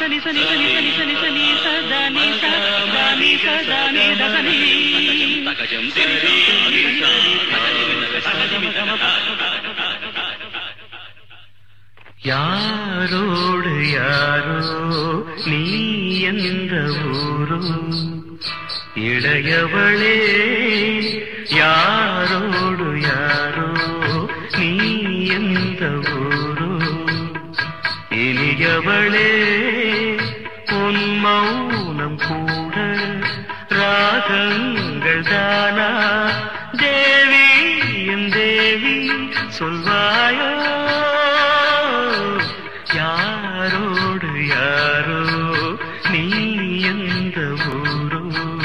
సని సని సని సని సని సని సదని సదని సదని దసని யாரோடு யாரோ நீ எந்த ஊரோ இளையவளே யாரோடு யாரோ நீ எந்த ஊரோ இனியவளே உன் மௌனம் கூட ராகங்கள் தானா தேவி என் தேவி சொல்வாயோ யாரோடு யாரோ நீ எந்த ஊரோ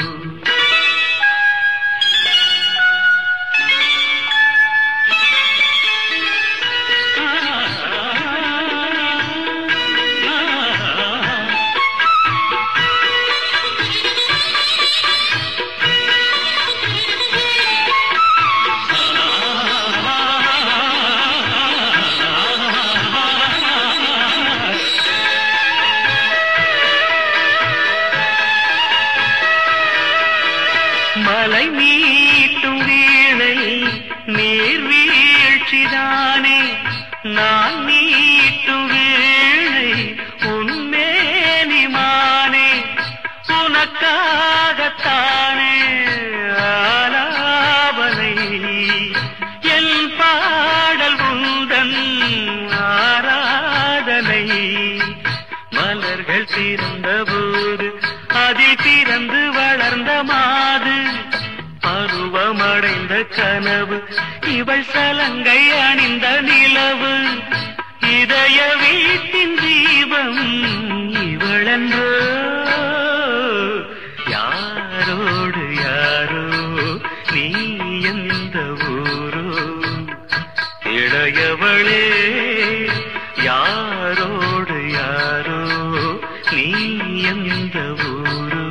மலை மீட்டும் வீணை நீர் வீழ்ச்சிதானே நான் மீட்டும் வீணை உன்மேனிமானே உனக்காகத்தானே ஆலாபனை என் பாடல் உந்தன் ஆராதனை மலர்கள் திறந்தபோது அதில் திறந்து வளர்ந்த மாது பருவமடைந்த கனவு இவள் சலங்கை அணிந்த நிலவு இதய வீட்டின் தீபம் இவளன்றோ யாரோடு யாரோ நீ எந்த ஊரோ இளையவளே யாரோடு யாரோ நீ எந்த ஊரோ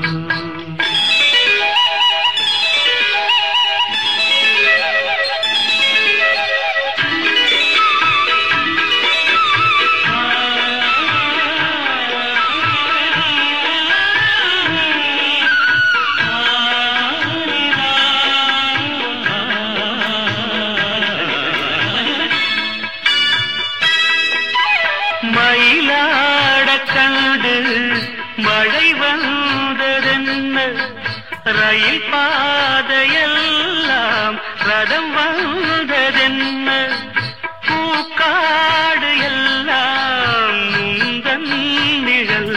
மயிலாட கண்டு மழை வந்ததென்ன ரயில் பாதையெல்லாம் ரதம் வந்ததென்ன பூக்காடு எல்லாம் முந்தன் நிழல்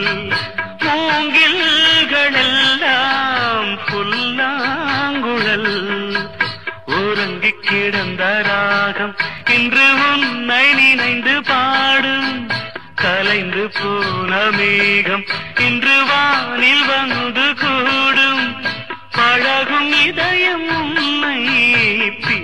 மூங்கில்களெல்லாம் புல்லாங்குழல் உறங்கி கிடந்த ராகம் இன்று உன்னை நினைந்து பாடும் கலைந்து போன மேகம் இன்று வானில் வந்து கூடும் பழகும் இதயம் உன்னை